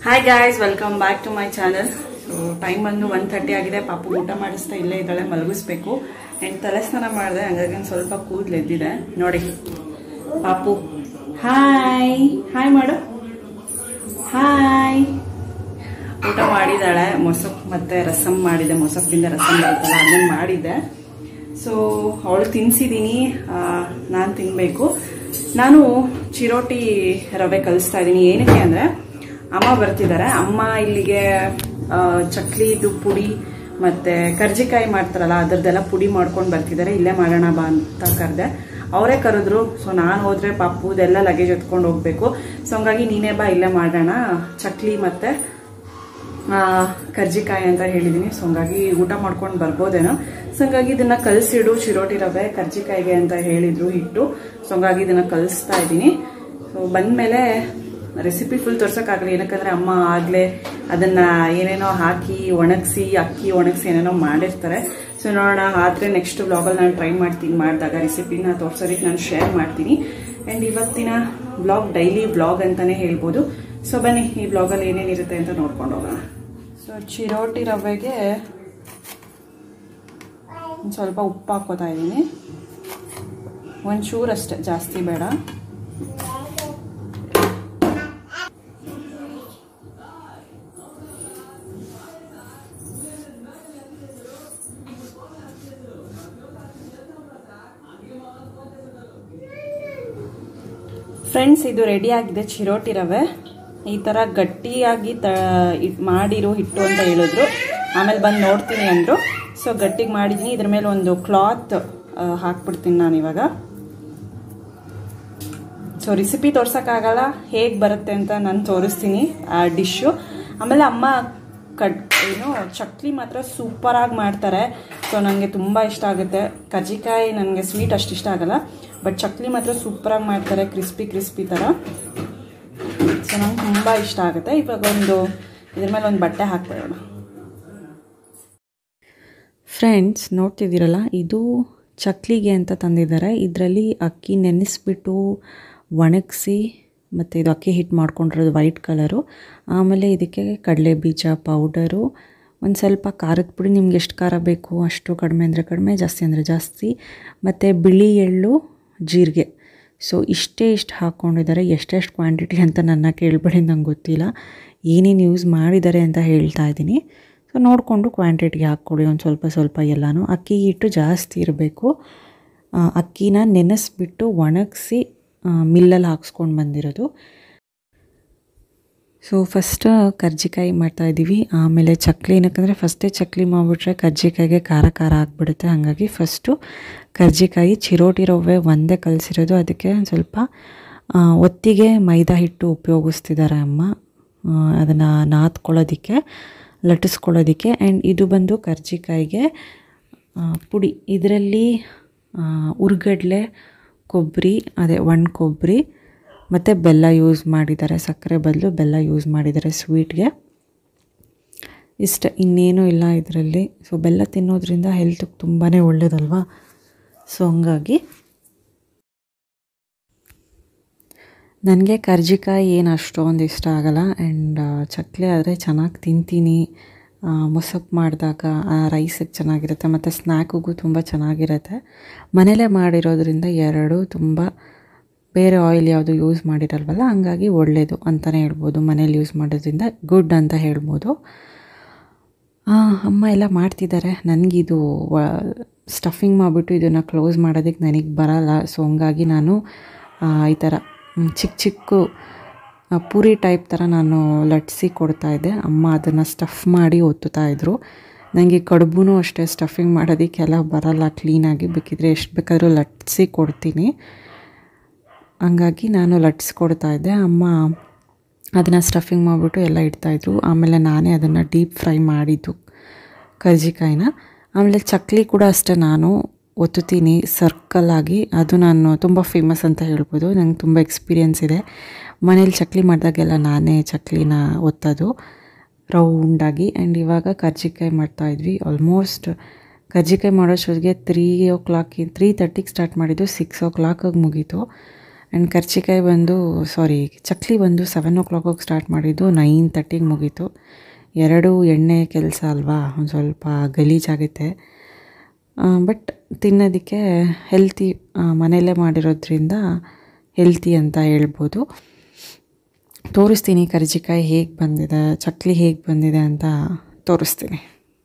Hi guys welcome back to my channel so time ಬಂದು one thirty ಆಗಿದೆ ಪಾಪು ಊಟ ಮಾಡಿಸ್ತಾ ಇಲ್ಲೇ ಇದ್ದಾಳೆ ಮಲಗಿಸ್ಬೇಕು ಆ್ಯಂಡ್ ತಲೆ ಸ್ನಾನ ಮಾಡಿದೆ ಹಂಗಾಗಿ ಒಂದು ಸ್ವಲ್ಪ ಕೂದಲು ಎದ್ದಿದೆ ನೋಡಿ ಪಾಪು ಹಾಯ್ ಹಾಯ್ ಮಾಡು ಹಾಯ್ ಊಟ ಮಾಡಿದ್ದಾಳೆ ಮೊಸಪ್ ಮತ್ತೆ ರಸಮ್ ಮಾಡಿದೆ ಮೊಸಪ್ಪಿಂದ ರಸಮ್ ಬರುತ್ತಲ್ಲ ಅದನ್ನ ಮಾಡಿದ್ದೆ ಸೊ ಅವಳು ತಿನ್ಸಿದ್ದೀನಿ ನಾನು ತಿನ್ನಬೇಕು ನಾನು ಚಿರೋಟಿ ರವೆ ಕಲಿಸ್ತಾ ಇದ್ದೀನಿ ಏನಕ್ಕೆ ಅಂದರೆ ಅಮ್ಮ ಬರ್ತಿದ್ದಾರೆ ಅಮ್ಮ ಇಲ್ಲಿಗೆ ಆ, ಚಕ್ಲಿದು ಪುಡಿ ಮತ್ತೆ ಕರ್ಜಿಕಾಯಿ ಮಾಡ್ತಾರಲ್ಲ ಅದರದ್ದೆಲ್ಲ ಪುಡಿ ಮಾಡ್ಕೊಂಡು ಬರ್ತಿದ್ದಾರೆ ಇಲ್ಲೇ ಮಾಡೋಣ ಬಾ ಅಂತ ಕರೆದೆ ಅವರೇ ಕರೆದ್ರು ಸೊ ನಾನು ಹೋದ್ರೆ ಪಾಪುದೆಲ್ಲ ಲಗೇಜ್ ಎತ್ಕೊಂಡು ಹೋಗ್ಬೇಕು ಸೊ ಹಂಗಾಗಿ ನೀನೇ ಬಾ ಇಲ್ಲೇ ಮಾಡೋಣ ಚಕ್ಲಿ ಮತ್ತೆ ಆ, ಕರ್ಜಿಕಾಯಿ ಅಂತ ಹೇಳಿದೀನಿ ಸೊ ಹಂಗಾಗಿ ಊಟ ಮಾಡ್ಕೊಂಡು ಬರ್ಬೋದೇನೋ ಸೊ ಹಂಗಾಗಿ ಇದನ್ನ ಕಲಸಿಡು ಚಿರೋಟಿ ರವೆ ಕರ್ಜಿಕಾಯಿಗೆ ಅಂತ ಹೇಳಿದ್ರು ಹಿಟ್ಟು ಸೊ ಹಂಗಾಗಿ ಇದನ್ನ ಕಲಿಸ್ತಾ ಇದ್ದೀನಿ ಸೊ ಬಂದ್ಮೇಲೆ ರೆಸಿಪಿ ಫುಲ್ ತೋರ್ಸೋಕ್ಕಾಗಲಿ ಏನಕ್ಕಂದ್ರೆ ಅಮ್ಮ ಆಗ್ಲೇ ಅದನ್ನ ಏನೇನೋ ಹಾಕಿ ಒಣಗಿಸಿ ಅಕ್ಕಿ ಒಣಗಿಸಿ ಏನೇನೋ ಮಾಡಿರ್ತಾರೆ ಸೊ ನೋಡೋಣ ಆದ್ರೆ ನೆಕ್ಸ್ಟ್ ಬ್ಲಾಗಲ್ಲಿ ನಾನು ಟ್ರೈ ಮಾಡ್ತೀನಿ ಮಾಡಿದಾಗ ರೆಸಿಪಿನ ತೋರ್ಸೋದಕ್ಕೆ ನಾನು ಶೇರ್ ಮಾಡ್ತೀನಿ ಆ್ಯಂಡ್ ಇವತ್ತಿನ ಬ್ಲಾಗ್ ಡೈಲಿ ಬ್ಲಾಗ್ ಅಂತಾನೆ ಹೇಳ್ಬೋದು ಸೊ ಬನ್ನಿ ಈ ಬ್ಲಾಗಲ್ಲಿ ಏನೇನಿರುತ್ತೆ ಅಂತ ನೋಡ್ಕೊಂಡು ಹೋಗೋಣ ಸೊ ಚಿರೋಟಿ ರವೆಗೆ ಒಂದು ಸ್ವಲ್ಪ ಉಪ್ಪು ಹಾಕೋತಾ ಇದ್ದೀನಿ ಒಂಚೂರು ಅಷ್ಟೇ ಜಾಸ್ತಿ ಬೇಡ ಫ್ರೆಂಡ್ಸ್ ಇದು ರೆಡಿ ಆಗಿದೆ ಚಿರೋಟಿ ರವೆ ಈ ಥರ ಗಟ್ಟಿಯಾಗಿ ತ ಇಟ್ ಮಾಡಿರೋ ಹಿಟ್ಟು ಅಂತ ಹೇಳಿದ್ರು ಆಮೇಲೆ ಬಂದು ನೋಡ್ತೀನಿ ಅಂದರು ಸೊ ಗಟ್ಟಿಗೆ ಮಾಡಿದ್ದೀನಿ ಇದ್ರ ಮೇಲೆ ಒಂದು ಕ್ಲಾತ್ ಹಾಕ್ಬಿಡ್ತೀನಿ ನಾನು ಇವಾಗ ಸೊ ರೆಸಿಪಿ ತೋರ್ಸೋಕ್ಕಾಗಲ್ಲ ಹೇಗೆ ಬರುತ್ತೆ ಅಂತ ನಾನು ತೋರಿಸ್ತೀನಿ ಆ ಡಿಶ್ಶು ಆಮೇಲೆ ಅಮ್ಮ ಕಡ್ ಏನು ಚಕ್ಲಿ ಮಾತ್ರ ಸೂಪರಾಗಿ ಮಾಡ್ತಾರೆ ಸೊ ನನಗೆ ತುಂಬ ಇಷ್ಟ ಆಗುತ್ತೆ ಕಜ್ಜಿಕಾಯಿ ನನಗೆ ಸ್ವೀಟ್ ಅಷ್ಟು ಇಷ್ಟ ಆಗಲ್ಲ ಬಟ್ ಚಕ್ಲಿ ಮಾತ್ರ ಸೂಪರಾಗಿ ಮಾಡ್ತಾರೆ ಕ್ರಿಸ್ಪಿ ಕ್ರಿಸ್ಪಿ ಥರ ಸೊ ನಂಗೆ ತುಂಬ ಇಷ್ಟ ಆಗುತ್ತೆ ಇವಾಗ ಒಂದು ಇದ್ರ ಮೇಲೆ ಒಂದು ಬಟ್ಟೆ ಹಾಕ್ಬಿಡೋಣ ಫ್ರೆಂಡ್ಸ್ ನೋಡ್ತಿದ್ದೀರಲ್ಲ ಇದು ಚಕ್ಲಿಗೆ ಅಂತ ತಂದಿದ್ದಾರೆ ಇದರಲ್ಲಿ ಅಕ್ಕಿ ನೆನೆಸ್ಬಿಟ್ಟು ಒಣಗಿಸಿ ಮತ್ತು ಇದು ಅಕ್ಕಿ ಹಿಟ್ಟು ಮಾಡ್ಕೊಂಡಿರೋದು ವೈಟ್ ಕಲರು ಆಮೇಲೆ ಇದಕ್ಕೆ ಕಡಲೆ ಬೀಜ ಪೌಡರು ಒಂದು ಸ್ವಲ್ಪ ಖಾರದ ಪುಡಿ ನಿಮ್ಗೆ ಎಷ್ಟು ಖಾರ ಬೇಕು ಅಷ್ಟು ಕಡಿಮೆ ಅಂದರೆ ಕಡಿಮೆ ಜಾಸ್ತಿ ಅಂದರೆ ಜಾಸ್ತಿ ಮತ್ತು ಬಿಳಿ ಎಳ್ಳು ಜೀರಿಗೆ ಸೊ ಇಷ್ಟೇ ಇಷ್ಟು ಹಾಕ್ಕೊಂಡಿದ್ದಾರೆ ಎಷ್ಟೆಷ್ಟು ಕ್ವಾಂಟಿಟಿ ಅಂತ ನನ್ನ ಕೇಳಬೇಡಿ ನಂಗೆ ಗೊತ್ತಿಲ್ಲ ಏನೇನು ಯೂಸ್ ಮಾಡಿದ್ದಾರೆ ಅಂತ ಹೇಳ್ತಾ ಇದ್ದೀನಿ ಸೊ ನೋಡಿಕೊಂಡು ಕ್ವಾಂಟಿಟಿಗೆ ಹಾಕ್ಕೊಡಿ ಒಂದು ಸ್ವಲ್ಪ ಸ್ವಲ್ಪ ಎಲ್ಲನೂ ಅಕ್ಕಿ ಹಿಟ್ಟು ಜಾಸ್ತಿ ಇರಬೇಕು ಅಕ್ಕಿನ ನೆನೆಸ್ಬಿಟ್ಟು ಒಣಗಿಸಿ ಮಿಲ್ಲಲ್ಲಿ ಹಾಕ್ಸ್ಕೊಂಡು ಬಂದಿರೋದು ಸೊ ಫಸ್ಟ್ ಕರ್ಜಿಕಾಯಿ ಮಾಡ್ತಾಯಿದ್ದೀವಿ ಆಮೇಲೆ ಚಕ್ಲಿ ಏನಕ್ಕಂದರೆ ಫಸ್ಟೇ ಚಕ್ಲಿ ಮಾಡಿಬಿಟ್ರೆ ಕರ್ಜಿಕಾಯಿಗೆ ಖಾರ ಖಾರ ಆಗಿಬಿಡುತ್ತೆ ಹಾಗಾಗಿ ಫಸ್ಟು ಕರ್ಜಿಕಾಯಿ ಚಿರೋಟಿ ರವೆ ಒಂದೇ ಕಲಿಸಿರೋದು ಅದಕ್ಕೆ ಒಂದು ಸ್ವಲ್ಪ ಆ, ಒತ್ತಿಗೆ ಮೈದಾ ಹಿಟ್ಟು ಉಪಯೋಗಿಸ್ತಿದ್ದಾರೆ ಅಮ್ಮ ಅದನ್ನು ನಾದ್ಕೊಳ್ಳೋದಕ್ಕೆ ಲಟ್ಟಿಸ್ಕೊಳ್ಳೋದಕ್ಕೆ ಆ್ಯಂಡ್ ಇದು ಬಂದು ಕರ್ಜಿಕಾಯಿಗೆ ಆ, ಪುಡಿ ಇದರಲ್ಲಿ ಉರ್ಗಡ್ಲೆ ಕೊಬ್ಬರಿ ಅದೇ ಒಣ ಕೊಬ್ಬರಿ ಮತ್ತು ಬೆಲ್ಲ ಯೂಸ್ ಮಾಡಿದ್ದಾರೆ ಸಕ್ಕರೆ ಬದಲು ಬೆಲ್ಲ ಯೂಸ್ ಮಾಡಿದ್ದಾರೆ ಸ್ವೀಟ್ಗೆ ಇಷ್ಟ ಇನ್ನೇನೂ ಇಲ್ಲ ಇದರಲ್ಲಿ ಸೊ ಬೆಲ್ಲ ತಿನ್ನೋದ್ರಿಂದ ಹೆಲ್ತ್ಗೆ ತುಂಬಾ ಒಳ್ಳೇದಲ್ವಾ ಸೊ ಹಂಗಾಗಿ ನನಗೆ ಕರ್ಜಿಕಾಯಿ ಏನು ಅಷ್ಟೊಂದು ಇಷ್ಟ ಆಗಲ್ಲ ಆ್ಯಂಡ್ ಚಕ್ಲಿ ಆದರೆ ಚೆನ್ನಾಗಿ ತಿಂತೀನಿ ಆ, ಮೊಸಪ್ಪು ಮಾಡಿದಾಗ ರೈಸಿಗೆ ಚೆನ್ನಾಗಿರುತ್ತೆ ಮತ್ತು ಸ್ನ್ಯಾಕಿಗೂ ತುಂಬ ಚೆನ್ನಾಗಿರುತ್ತೆ ಮನೇಲೇ ಮಾಡಿರೋದ್ರಿಂದ ಎರಡು ತುಂಬ ಬೇರೆ ಆಯಿಲ್ ಯಾವುದು ಯೂಸ್ ಮಾಡಿರಲ್ವಲ್ಲ ಹಂಗಾಗಿ ಒಳ್ಳೆಯದು ಅಂತಲೇ ಹೇಳ್ಬೋದು ಮನೇಲಿ ಯೂಸ್ ಮಾಡೋದ್ರಿಂದ ಗುಡ್ ಅಂತ ಹೇಳ್ಬೋದು ಆ, ಅಮ್ಮ ಎಲ್ಲ ಮಾಡ್ತಿದ್ದಾರೆ ನನಗಿದು ಸ್ಟಫಿಂಗ್ ಮಾಡಿಬಿಟ್ಟು ಇದನ್ನು ಕ್ಲೋಸ್ ಮಾಡೋದಕ್ಕೆ ನನಗೆ ಬರಲ್ಲ ಸೊ ಹಂಗಾಗಿ ನಾನು ಆ, ಈ ಥರ ಮ್, ಚಿಕ್ಕ ಚಿಕ್ಕ ಆ, ಪೂರಿ ಟೈಪ್ ಥರ ನಾನು ಲಟ್ಸಿ ಕೊಡ್ತಾಯಿದ್ದೆ ಅಮ್ಮ ಅದನ್ನು ಸ್ಟಫ್ ಮಾಡಿ ಒತ್ತುತ್ತಾ ಇದ್ರು ನನಗೆ ಕಡುಬು ಅಷ್ಟೇ ಸ್ಟಫಿಂಗ್ ಮಾಡೋದಕ್ಕೆಲ್ಲ ಬರಲ್ಲ ಕ್ಲೀನಾಗಿ ಬೇಕಿದ್ರೆ ಎಷ್ಟು ಬೇಕಾದರೂ ಲಟ್ಸಿ ಕೊಡ್ತೀನಿ ಹಂಗಾಗಿ ನಾನು ಲಟ್ಸ್ಕೊಡ್ತಾ ಇದ್ದೆ ಅಮ್ಮ ಅದನ್ನು ಸ್ಟಫಿಂಗ್ ಮಾಡಿಬಿಟ್ಟು ಎಲ್ಲ ಇಡ್ತಾಯಿದ್ರು ಆಮೇಲೆ ನಾನೇ ಅದನ್ನು ಡೀಪ್ ಫ್ರೈ ಮಾಡಿದ್ದು ಕರ್ಜಿಕಾಯಿನ ಆಮೇಲೆ ಚಕ್ಲಿ ಕೂಡ ಅಷ್ಟೇ ನಾನು ಒತ್ತುತ್ತೀನಿ ಸರ್ಕಲ್ ಆಗಿ ಅದು ನಾನು ತುಂಬ ಫೇಮಸ್ ಅಂತ ಹೇಳ್ಬೋದು ನಂಗೆ ತುಂಬ ಎಕ್ಸ್ಪೀರಿಯೆನ್ಸ್ ಇದೆ ಮನೇಲಿ ಚಕ್ಲಿ ಮಾಡಿದಾಗೆಲ್ಲ ನಾನೇ ಚಕ್ಲಿನ ಒತ್ತೋದು ರೌಂಡಾಗಿ ಆ್ಯಂಡ್ ಇವಾಗ ಕರ್ಜಿಕಾಯಿ ಮಾಡ್ತಾಯಿದ್ವಿ ಆಲ್ಮೋಸ್ಟ್ ಕರ್ಜಿಕಾಯಿ ಮಾಡೋಷ್ಟೊತ್ತಿಗೆ ತ್ರೀ ಓ ಕ್ಲಾಕಿ ತ್ರೀ ತರ್ಟಿಗೆ ಸ್ಟಾರ್ಟ್ ಮಾಡಿದ್ದು ಸಿಕ್ಸ್ ಓ ಕ್ಲಾಕಿಗೆ ಮುಗೀತು ಆ್ಯಂಡ್ ಕರ್ಚಿಕಾಯಿ ಬಂದು ಸಾರಿ ಚಕ್ಲಿ ಬಂದು ಸೆವೆನ್ ಓ ಕ್ಲಾಕಿಗೆ ಸ್ಟಾರ್ಟ್ ಮಾಡಿದ್ದು ನೈನ್ ತರ್ಟಿಗೆ ಮುಗೀತು ಎರಡು ಎಣ್ಣೆ ಕೆಲಸ ಅಲ್ವಾ ಒಂದು ಸ್ವಲ್ಪ ಗಲೀಜಾಗುತ್ತೆ ಬಟ್ ತಿನ್ನೋದಕ್ಕೆ ಹೆಲ್ತಿ ಮನೆಯಲ್ಲೇ ಮಾಡಿರೋದ್ರಿಂದ ಹೆಲ್ತಿ ಅಂತ ಹೇಳ್ಬೋದು ತೋರಿಸ್ತೀನಿ ಕರ್ಜಿಕಾಯಿ ಹೇಗೆ ಬಂದಿದೆ ಚಕ್ಲಿ ಹೇಗೆ ಬಂದಿದೆ ಅಂತ ತೋರಿಸ್ತೀನಿ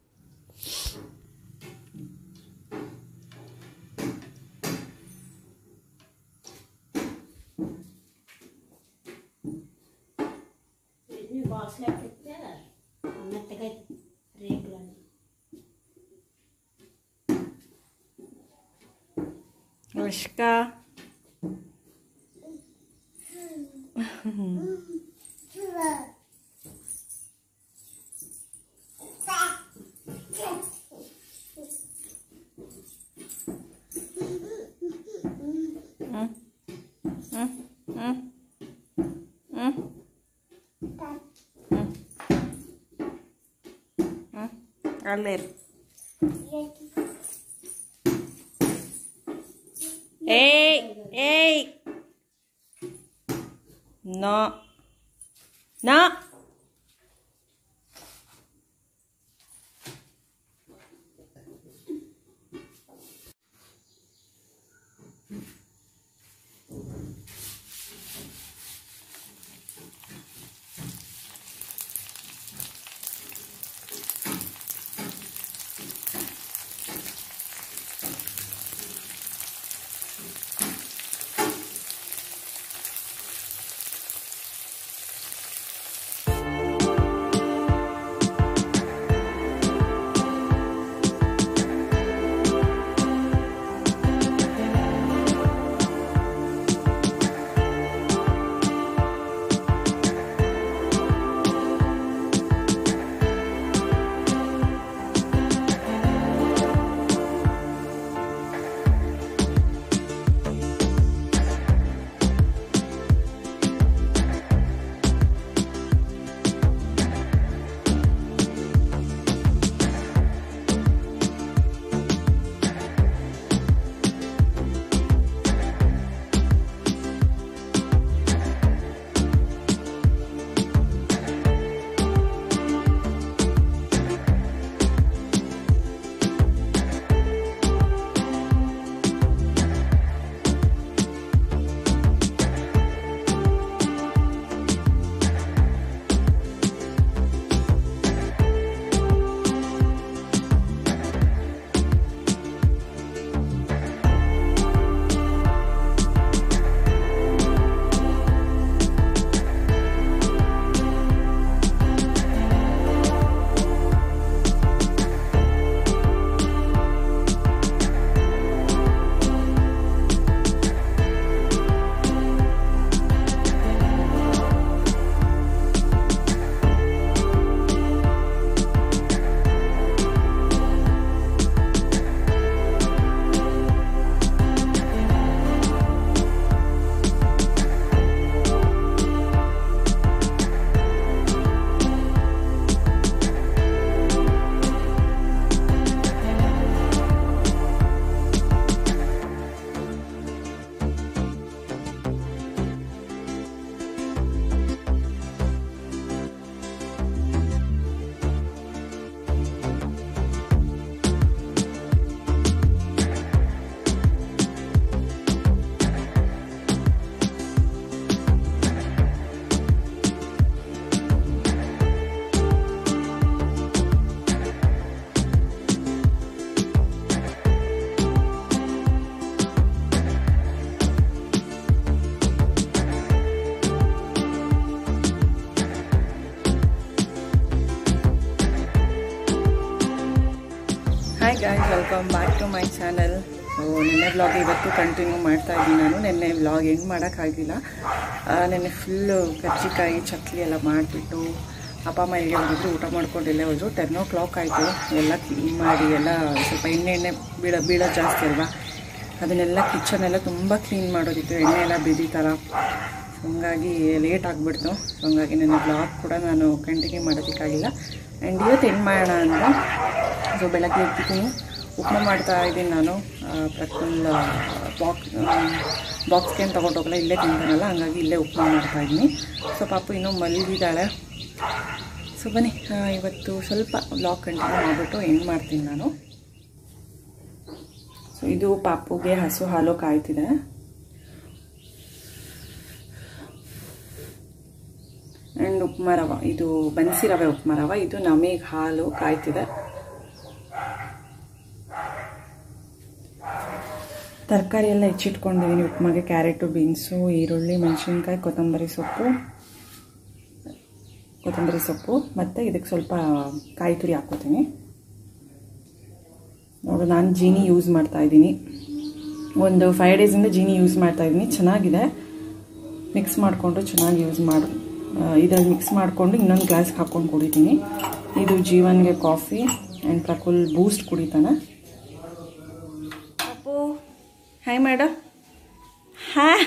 మెత్తగైతే రేకులని ಅಷ್ಕಾ ಅಲ್ಲೇ ಇರು. ಏಯ್ ಏಯ್ no no hi guys welcome back to my channel ನಿನ್ನೆ ಬ್ಲಾಗ್ ಇವತ್ತು ಕಂಟಿನ್ಯೂ ಮಾಡ್ತಾ ಇದ್ದೀನಿ ನಾನು ನಿನ್ನೆ ಬ್ಲಾಗ್ ಎಂಡ್ ಮಾಡೋಕ್ಕಾಗಿಲ್ಲ ನಿನ್ನೆ ಫುಲ್ಲು ಕಜ್ಜಿಕಾಯಿ ಚಕ್ಲಿ ಎಲ್ಲ ಮಾಡಿಬಿಟ್ಟು ಅಪ್ಪ ಅಮ್ಮ ಹೇಗೆ ಹೋಗಿದ್ರು ಊಟ ಮಾಡ್ಕೊಂಡಿಲ್ಲೇ ಹೋದ್ರು ಟೆನ್ ಓ ಕ್ಲಾಕ್ ಆಯಿತು ಎಲ್ಲ ಕ್ಲೀನ್ ಮಾಡಿ ಎಲ್ಲ ಸ್ವಲ್ಪ ಎಣ್ಣೆ ಎಣ್ಣೆ ಬೀಳೋ ಬೀಳೋದು ಜಾಸ್ತಿ ಅಲ್ವಾ ಅದನ್ನೆಲ್ಲ ಕಿಚನ್ ಎಲ್ಲ ತುಂಬ ಕ್ಲೀನ್ ಮಾಡೋದಿತ್ತು ಎಣ್ಣೆ ಎಲ್ಲ ಬಿದ್ದೀತಲ್ಲ ಹಂಗಾಗಿ ಲೇಟ್ ಆಗಿಬಿಡ್ತು ಸೊ ಹಂಗಾಗಿ ನನ್ನ ಬ್ಲಾಗ್ ಕೂಡ ನಾನು ಕಂಟಿನ್ಯೂ ಮಾಡೋದಕ್ಕಾಗಿಲ್ಲ ಆ್ಯಂಡ್ ಇವತ್ತು ಏನು ಮಾಡೋಣ ಅಂದರೆ ಸೊ ಬೆಳಗ್ಗೆ ಎದ್ದಿದ್ದೀನಿ ಉಪ್ಮಾ ಮಾಡ್ತಾ ಇದ್ದೀನಿ ನಾನು ಪ್ರಕುಲ್ ಬಾಕ್ಸ್ ಬಾಕ್ಸ್ಗೆ ಏನು ತೊಗೊಂಡೋಗಲ್ಲ ಇಲ್ಲೇ ತಿಂತಾನಲ್ಲ ಹಂಗಾಗಿ ಇಲ್ಲೇ ಉಪಮಾ ಮಾಡ್ತಾಯಿದ್ದೀನಿ ಸೊ ಪಾಪು ಇನ್ನೂ ಮಲಗಿದ್ದಾಳೆ ಸೊ ಬನ್ನಿ ಆ, ಇವತ್ತು ಸ್ವಲ್ಪ ಬ್ಲಾಗ್ ಕಂಟಿನ್ಯೂ ಮಾಡಿಬಿಟ್ಟು ಎಂಡ್ ಮಾಡ್ತೀನಿ ನಾನು ಸೊ ಇದು ಪಾಪುಗೆ ಹಸು ಹಾಲು ಕಾಯ್ತಿದೆ ಆ್ಯಂಡ್ ಉಪ್ಮಾ ರವ ಇದು ಬನ್ಸಿ ರವೆ ಉಪ್ಮಾ ರವ ಇದು ನಮಗೆ ಹಾಲು ಕಾಯ್ತಿದೆ ತರಕಾರಿ ಎಲ್ಲ ಹೆಚ್ಚಿಟ್ಕೊಂಡಿದ್ದೀನಿ ಉಪ್ಮಾಗೆ ಕ್ಯಾರೆಟು ಬೀನ್ಸು ಈರುಳ್ಳಿ ಮೆಣಸಿನ್ಕಾಯಿ ಕೊತ್ತಂಬರಿ ಸೊಪ್ಪು ಕೊತ್ತಂಬರಿ ಸೊಪ್ಪು ಮತ್ತು ಇದಕ್ಕೆ ಸ್ವಲ್ಪ ಕಾಯಿ ತುರಿ ಹಾಕ್ಕೋತೀನಿ ನೋಡು ನಾನು ಜೀನಿ ಯೂಸ್ ಮಾಡ್ತಾ ಇದ್ದೀನಿ ಒಂದು ಫೈವ್ ಡೇಸಿಂದ ಜೀನಿ ಯೂಸ್ ಮಾಡ್ತಾ ಇದ್ದೀನಿ ಚೆನ್ನಾಗಿದೆ ಮಿಕ್ಸ್ ಮಾಡಿಕೊಂಡು ಚೆನ್ನಾಗಿ ಯೂಸ್ ಮಾಡಿ ಇದರಲ್ಲಿ ಮಿಕ್ಸ್ ಮಾಡಿಕೊಂಡು ಇನ್ನೊಂದು ಗ್ಲಾಸ್ಗೆ ಹಾಕ್ಕೊಂಡು ಕುಡಿತೀನಿ ಇದು ಜೀವನ್ಗೆ ಕಾಫಿ ಆ್ಯಂಡ್ ಪ್ರಕುಲ್ ಬೂಸ್ಟ್ ಕುಡಿತಾನೆ Appu hi madam hi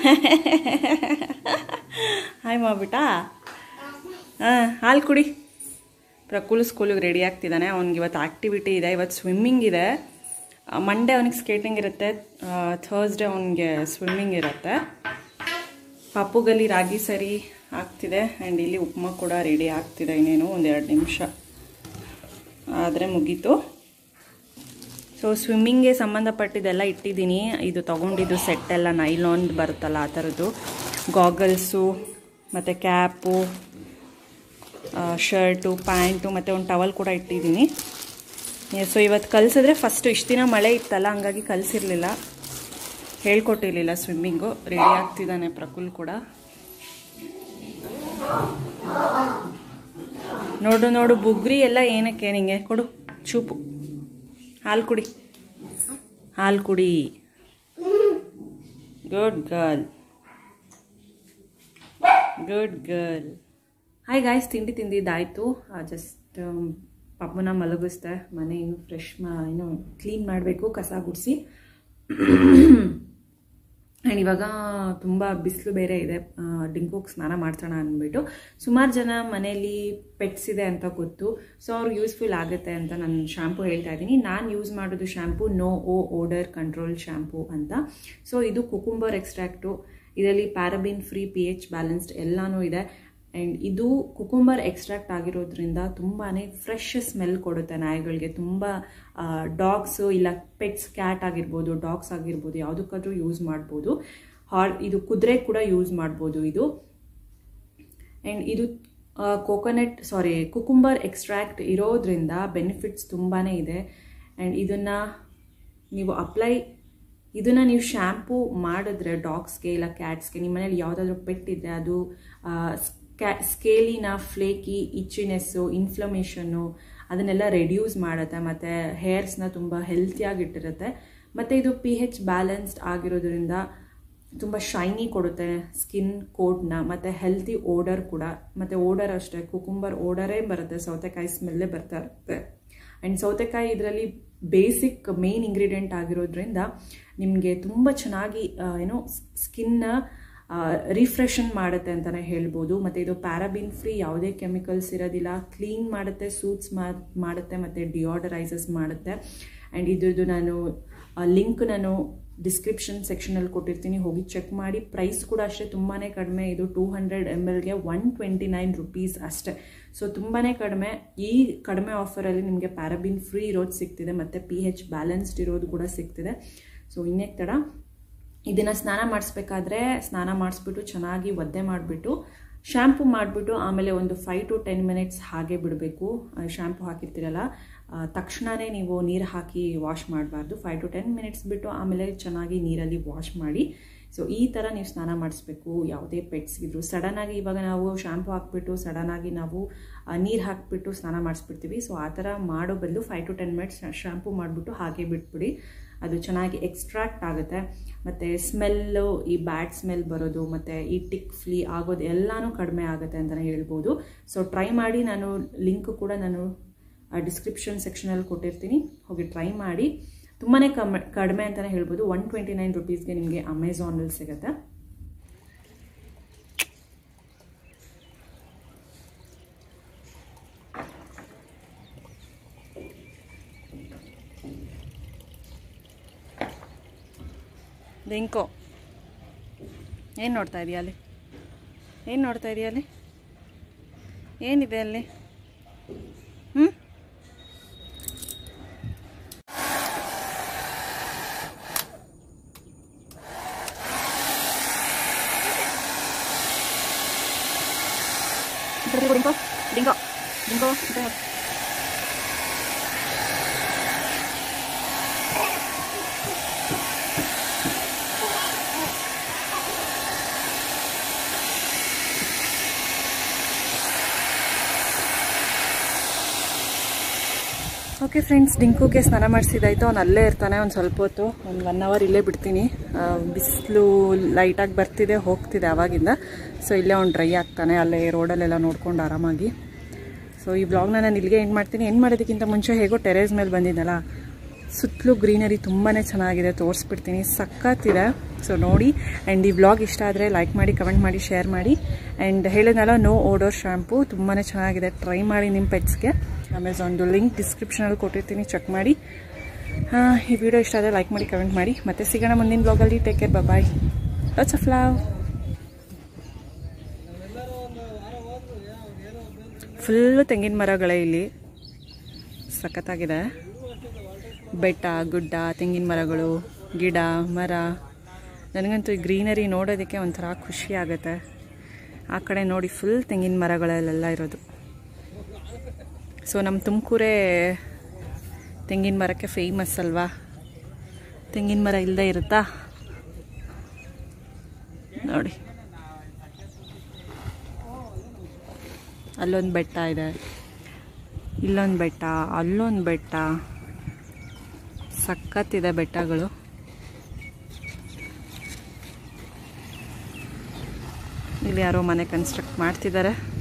hi ಮಾಡ್ಬಿಟ್ಟಾ ಹಾಂ ಹಾಲು ಕುಡಿ ಪ್ರಕುಲ್ ಸ್ಕೂಲಿಗೆ ರೆಡಿ ಆಗ್ತಿದ್ದಾನೆ ಅವ್ನಿಗೆ ಇವತ್ತು ಆ್ಯಕ್ಟಿವಿಟಿ ಇದೆ ಇವತ್ತು ಸ್ವಿಮ್ಮಿಂಗ್ ಇದೆ ಮಂಡೇ ಅವನಿಗೆ ಸ್ಕೇಟಿಂಗ್ ಇರುತ್ತೆ ಥರ್ಸ್ಡೇ ಅವನಿಗೆ ಸ್ವಿಮ್ಮಿಂಗ್ ಇರುತ್ತೆ ಪಪ್ಪುಗಲ್ಲಿ ರಾಗಿ ಸರಿ ಆಗ್ತಿದೆ ಆ್ಯಂಡ್ ಇಲ್ಲಿ ಉಪ್ಮಾ ಕೂಡ ರೆಡಿ ಆಗ್ತಿದೆ ಇನ್ನೇನು ಒಂದೆರಡು ನಿಮಿಷ ಆದರೆ ಮುಗೀತು ಸೊ ಸ್ವಿಮ್ಮಿಂಗ್ಗೆ ಸಂಬಂಧಪಟ್ಟಿದ್ದೆಲ್ಲ ಇಟ್ಟಿದ್ದೀನಿ ಇದು ತೊಗೊಂಡಿದ್ದು ಸೆಟ್ ಎಲ್ಲ ನೈಲಾನ್ ಬರುತ್ತಲ್ಲ ಆ ಥರದ್ದು ಗಾಗಲ್ಸು ಮತ್ತು ಕ್ಯಾಪು ಶರ್ಟು ಪ್ಯಾಂಟು ಮತ್ತು ಒಂದು ಟವಲ್ ಕೂಡ ಇಟ್ಟಿದ್ದೀನಿ ಸೊ ಇವತ್ತು ಕಲಿಸಿದ್ರೆ ಫಸ್ಟು ಇಷ್ಟು ದಿನ ಮಳೆ ಇತ್ತಲ್ಲ ಹಂಗಾಗಿ ಕಲಿಸಿರ್ಲಿಲ್ಲ ಹೇಳ್ಕೊಟ್ಟಿರ್ಲಿಲ್ಲ ಸ್ವಿಮ್ಮಿಂಗು ರೆಡಿ ಆಗ್ತಿದ್ದಾನೆ ಪ್ರಕುಲ್ ಕೂಡ ನೋಡು ನೋಡು ಬುಗ್ರಿ ಎಲ್ಲ ಏನಕ್ಕೆ ನಿಂಗೆ ಕೊಡು ಚೂಪು ಹಾಲು ಕುಡಿ ಹಾಲು ಕುಡಿ good girl good girl hi guys ತಿಂಡಿ ತಿಂದಿದ್ದಾಯಿತು ಜಸ್ಟ್ ಪಪ್ಪನ ಮಲಗಿಸ್ದೆ ಮನೆ ಇನ್ನು ಫ್ರೆಶ್ ಮಾ ಏನು ಕ್ಲೀನ್ ಮಾಡಬೇಕು ಕಸ ಗುಡಿಸಿ ಆ್ಯಂಡ್ ಇವಾಗ ತುಂಬ ಬಿಸಿಲು ಬೇರೆ ಇದೆ ಡಿಂಕೋಗೆ ಸ್ನಾನ ಮಾಡ್ಸೋಣ ಅಂದ್ಬಿಟ್ಟು ಸುಮಾರು ಜನ ಮನೆಯಲ್ಲಿ ಪೆಟ್ಸ್ ಇದೆ ಅಂತ ಗೊತ್ತು ಸೊ ಅವ್ರಿಗೆ ಯೂಸ್ಫುಲ್ ಆಗುತ್ತೆ ಅಂತ ನಾನು ಶ್ಯಾಂಪು ಹೇಳ್ತಾ ಇದ್ದೀನಿ ನಾನು ಯೂಸ್ ಮಾಡೋದು ಶ್ಯಾಂಪು ನೋ ಓ ಓಡರ್ ಕಂಟ್ರೋಲ್ ಶ್ಯಾಂಪು ಅಂತ ಸೊ ಇದು ಕುಕುಂಬರ್ ಎಕ್ಸ್ಟ್ರಾಕ್ಟು ಇದರಲ್ಲಿ paraben free P H balanced ಎಲ್ಲನೂ ಇದೆ ಆ್ಯಂಡ್ ಇದು ಕುಕುಂಬರ್ ಎಕ್ಸ್ಟ್ರಾಕ್ಟ್ ಆಗಿರೋದ್ರಿಂದ ತುಂಬಾ ಫ್ರೆಶ್ ಸ್ಮೆಲ್ ಕೊಡುತ್ತೆ ನಾಯಿಗಳಿಗೆ ತುಂಬ ಡಾಗ್ಸು ಇಲ್ಲ ಪೆಟ್ಸ್ ಕ್ಯಾಟ್ ಆಗಿರ್ಬೋದು ಡಾಗ್ಸ್ ಆಗಿರ್ಬೋದು ಯಾವುದಕ್ಕಾದ್ರೂ ಯೂಸ್ ಮಾಡ್ಬೋದು ಹಾರ್ ಇದು ಕುದುರೆ ಕೂಡ ಯೂಸ್ ಮಾಡ್ಬೋದು ಇದು ಆ್ಯಂಡ್ ಇದು ಕೋಕೋನಟ್ ಸಾರಿ ಕುಕುಂಬರ್ ಎಕ್ಸ್ಟ್ರಾಕ್ಟ್ ಇರೋದ್ರಿಂದ ಬೆನಿಫಿಟ್ಸ್ ತುಂಬಾ ಇದೆ ಆ್ಯಂಡ್ ಇದನ್ನು ನೀವು ಅಪ್ಲೈ ಇದನ್ನು ನೀವು ಶ್ಯಾಂಪೂ ಮಾಡಿದ್ರೆ ಡಾಗ್ಸ್ಗೆ ಇಲ್ಲ ಕ್ಯಾಟ್ಸ್ಗೆ ನಿಮ್ಮ ಮನೇಲಿ ಯಾವುದಾದ್ರೂ ಪೆಟ್ ಇದ್ದರೆ ಅದು ಸ್ಕ್ಯಾ ಸ್ಕೇಲಿನ ಫ್ಲೇಕಿ ಇಚ್ಚಿನೆಸ್ಸು ಇನ್ಫ್ಲಮೇಷನ್ನು ಅದನ್ನೆಲ್ಲ ರೆಡ್ಯೂಸ್ ಮಾಡುತ್ತೆ ಮತ್ತು ಹೇರ್ಸ್ನ ತುಂಬ ಹೆಲ್ತಿಯಾಗಿಟ್ಟಿರುತ್ತೆ ಮತ್ತು ಇದು ಪಿ ಹೆಚ್ ಬ್ಯಾಲೆನ್ಸ್ಡ್ ಆಗಿರೋದ್ರಿಂದ ತುಂಬ ಶೈನಿ ಕೊಡುತ್ತೆ ಸ್ಕಿನ್ ಕೋಟ್ನ ಮತ್ತು ಹೆಲ್ತಿ ಓಡರ್ ಕೂಡ ಮತ್ತು ಓಡರ್ ಅಷ್ಟೇ ಕುಕುಂಬರ್ ಓಡರೇ ಬರುತ್ತೆ ಸೌತೆಕಾಯಿ ಸ್ಮೆಲ್ಲೇ ಬರ್ತಾ ಇರುತ್ತೆ ಆ್ಯಂಡ್ ಸೌತೆಕಾಯಿ ಇದರಲ್ಲಿ ಬೇಸಿಕ್ ಮೇನ್ ಇಂಗ್ರೀಡಿಯೆಂಟ್ ಆಗಿರೋದ್ರಿಂದ ನಿಮಗೆ ತುಂಬ ಚೆನ್ನಾಗಿ ಏನೋ ಸ್ಕಿನ್ನ ರಿಫ್ರೆಶನ್ ಮಾಡುತ್ತೆ ಅಂತಲೇ ಹೇಳ್ಬೋದು ಮತ್ತು ಇದು ಪ್ಯಾರಾಬಿನ್ ಫ್ರೀ ಯಾವುದೇ ಕೆಮಿಕಲ್ಸ್ ಇರೋದಿಲ್ಲ ಕ್ಲೀನ್ ಮಾಡುತ್ತೆ ಸೂಟ್ಸ್ ಮಾಡುತ್ತೆ ಮತ್ತು ಡಿಯಾಡರೈಸಸ್ ಮಾಡುತ್ತೆ ಆ್ಯಂಡ್ ಇದ್ರದ್ದು ನಾನು ಲಿಂಕ್ ನಾನು ಡಿಸ್ಕ್ರಿಪ್ಷನ್ ಸೆಕ್ಷನಲ್ಲಿ ಕೊಟ್ಟಿರ್ತೀನಿ ಹೋಗಿ ಚೆಕ್ ಮಾಡಿ ಪ್ರೈಸ್ ಕೂಡ ಅಷ್ಟೇ ತುಂಬಾ ಕಡಿಮೆ ಇದು ಟೂ ಹಂಡ್ರೆಡ್ ಎಮ್ ಎಲ್ಗೆ ಒನ್ ಟ್ವೆಂಟಿ ನೈನ್ ರುಪೀಸ್ ಅಷ್ಟೇ ಸೊ ತುಂಬಾ ಕಡಿಮೆ ಈ ಕಡಿಮೆ ಆಫರಲ್ಲಿ ನಿಮಗೆ ಪ್ಯಾರಾಬಿನ್ ಫ್ರೀ ಇರೋದು ಸಿಗ್ತಿದೆ ಮತ್ತು ಪಿ ಹೆಚ್ ಬ್ಯಾಲೆನ್ಸ್ಡ್ ಇರೋದು ಕೂಡ ಸಿಗ್ತಿದೆ ಸೊ ಇನ್ನೇಕ್ ತಡ ಇದನ್ನು ಸ್ನಾನ ಮಾಡಿಸ್ಬೇಕಾದ್ರೆ ಸ್ನಾನ ಮಾಡಿಸ್ಬಿಟ್ಟು ಚೆನ್ನಾಗಿ ಒದ್ದೆ ಮಾಡಿಬಿಟ್ಟು ಶ್ಯಾಂಪು ಮಾಡಿಬಿಟ್ಟು ಆಮೇಲೆ ಒಂದು ಫೈವ್ ಟು ಟೆನ್ ಮಿನಿಟ್ಸ್ ಹಾಗೆ ಬಿಡಬೇಕು ಶ್ಯಾಂಪು ಹಾಕಿರ್ತೀರಲ್ಲ ತಕ್ಷಣವೇ ನೀವು ನೀರು ಹಾಕಿ ವಾಶ್ ಮಾಡಬಾರ್ದು ಫೈವ್ ಟು ಟೆನ್ ಮಿನಿಟ್ಸ್ ಬಿಟ್ಟು ಆಮೇಲೆ ಚೆನ್ನಾಗಿ ನೀರಲ್ಲಿ ವಾಶ್ ಮಾಡಿ ಸೊ ಈ ಥರ ನೀವು ಸ್ನಾನ ಮಾಡಿಸ್ಬೇಕು ಯಾವುದೇ ಪೆಟ್ಸ್ ಇದ್ರು ಸಡನ್ನಾಗಿ ಇವಾಗ ನಾವು ಶ್ಯಾಂಪು ಹಾಕ್ಬಿಟ್ಟು ಸಡನ್ನಾಗಿ ನಾವು ನೀರು ಹಾಕ್ಬಿಟ್ಟು ಸ್ನಾನ ಮಾಡಿಸ್ಬಿಡ್ತೀವಿ ಸೊ ಆ ಥರ ಮಾಡೋ ಬದಲು five to ten minutes shampoo ಮಾಡಿಬಿಟ್ಟು ಹಾಗೆ ಬಿಟ್ಬಿಡಿ ಅದು ಚೆನ್ನಾಗಿ ಎಕ್ಸ್ಟ್ರಾಕ್ಟ್ ಆಗುತ್ತೆ ಮತ್ತು ಸ್ಮೆಲ್ಲು ಈ ಬ್ಯಾಡ್ ಸ್ಮೆಲ್ ಬರೋದು ಮತ್ತು ಈ ಟಿಕ್ ಫ್ಲೀ ಆಗೋದು ಎಲ್ಲನೂ ಕಡಿಮೆ ಆಗುತ್ತೆ ಅಂತಲೇ ಹೇಳ್ಬೋದು ಸೊ ಟ್ರೈ ಮಾಡಿ ನಾನು ಲಿಂಕ್ ಕೂಡ ನಾನು ಡಿಸ್ಕ್ರಿಪ್ಷನ್ ಸೆಕ್ಷನಲ್ಲಿ ಕೊಟ್ಟಿರ್ತೀನಿ ಹೋಗಿ ಟ್ರೈ ಮಾಡಿ ತುಂಬಾ ಕಮ್ಮಿ ಕಡಿಮೆ ಅಂತಲೇ ಹೇಳ್ಬೋದು ಒನ್ ಟ್ವೆಂಟಿ ನೈನ್ ರುಪೀಸ್ಗೆ ನಿಮಗೆ ಅಮೆಝಾನಲ್ಲಿ ಸಿಗುತ್ತೆ ದಿಂಕೋ ಏನು ನೋಡ್ತಾ ಇದೀಯ ಅಲ್ಲಿ ಏನು ನೋಡ್ತಾ ಇದೀಯ ಅಲ್ಲಿ ಏನಿದೆ ಅಲ್ಲಿ ಹ್ಞೂ ಡಿಂಕೋ ಡಿಂಕೋ ಡಿಂಕೋ ಓಕೆ ಫ್ರೆಂಡ್ಸ್ ಡಿಂಕುಗೆ ಸ್ನಾನ ಮಾಡಿಸಿದಾಯ್ತು ಅವ್ನು ಅಲ್ಲೇ ಇರ್ತಾನೆ ಒಂದು ಸ್ವಲ್ಪ ಹೊತ್ತು ಒಂದು ಒನ್ ಅವರ್ ಇಲ್ಲೇ ಬಿಡ್ತೀನಿ ಬಿಸಿಲು ಲೈಟಾಗಿ ಬರ್ತಿದೆ ಹೋಗ್ತಿದೆ ಆವಾಗಿಂದ ಸೊ ಇಲ್ಲೇ ಅವ್ನು ಡ್ರೈ ಆಗ್ತಾನೆ ಅಲ್ಲೇ ರೋಡಲ್ಲೆಲ್ಲ ನೋಡ್ಕೊಂಡು ಆರಾಮಾಗಿ ಸೊ ಈ ಬ್ಲಾಗ್ನ ನಾನು ಇಲ್ಲಿಗೆ ಎಂಡ್ ಮಾಡ್ತೀನಿ ಎಂಡ್ ಮಾಡೋದಕ್ಕಿಂತ ಮುಂಚೆ ಹೇಗೋ ಟೆರೇಸ್ ಮೇಲೆ ಬಂದಿದ್ದಲ್ಲ ಸುತ್ತಲೂ ಗ್ರೀನರಿ ತುಂಬಾ ಚೆನ್ನಾಗಿದೆ ತೋರಿಸ್ಬಿಡ್ತೀನಿ ಸಖತ್ತಿದೆ ಸೊ ನೋಡಿ ಆ್ಯಂಡ್ ಈ ಬ್ಲಾಗ್ ಇಷ್ಟ ಆದರೆ ಲೈಕ್ ಮಾಡಿ ಕಮೆಂಟ್ ಮಾಡಿ ಶೇರ್ ಮಾಡಿ ಆ್ಯಂಡ್ ಹೇಳಿದ್ನಲ್ಲ ನೋ ಓಡೋರ್ ಶ್ಯಾಂಪು ತುಂಬಾ ಚೆನ್ನಾಗಿದೆ ಟ್ರೈ ಮಾಡಿ ನಿಮ್ಮ ಪೆಟ್ಸ್ಗೆ ಅಮೆಝಾನ್ದು ಲಿಂಕ್ ಡಿಸ್ಕ್ರಿಪ್ಷನಲ್ಲಿ ಕೊಟ್ಟಿರ್ತೀನಿ ಚೆಕ್ ಮಾಡಿ ಈ ವಿಡಿಯೋ ಇಷ್ಟ ಆದರೆ ಲೈಕ್ ಮಾಡಿ ಕಮೆಂಟ್ ಮಾಡಿ ಮತ್ತೆ ಸಿಗೋಣ ಮುಂದಿನ ಬ್ಲಾಗಲ್ಲಿ take care bye lots of love full ತೆಂಗಿನ ಮರಗಳೇ ಇಲ್ಲಿ ಸಖತ್ತಾಗಿದೆ ಬೆಟ್ಟ ಗುಡ್ಡ ತೆಂಗಿನ ಮರಗಳು ಗಿಡ ಮರ ನನಗಂತೂ ಈ ಗ್ರೀನರಿ ನೋಡೋದಕ್ಕೆ ಒಂಥರ ಖುಷಿ ಆಗುತ್ತೆ ಆ ಕಡೆ ನೋಡಿ ಫುಲ್ ತೆಂಗಿನ ಮರಗಳಲ್ಲೆಲ್ಲ ಇರೋದು ಸೊ ನಮ್ಮ ತುಮಕೂರೇ ತೆಂಗಿನ ಮರಕ್ಕೆ ಫೇಮಸ್ ಅಲ್ವಾ ತೆಂಗಿನ ಮರ ಇಲ್ಲದೆ ಇರುತ್ತಾ ನೋಡಿ ಅಲ್ಲೊಂದು ಬೆಟ್ಟ ಇದೆ ಇಲ್ಲೊಂದು ಬೆಟ್ಟ ಅಲ್ಲೊಂದು ಬೆಟ್ಟ ಸಖತ್ತಿದೆ ಬೆಟ್ಟಗಳು ಇಲ್ಲಿ ಯಾರೋ ಮನೆ ಕನ್ಸ್ಟ್ರಕ್ಟ್ ಮಾಡ್ತಿದ್ದಾರೆ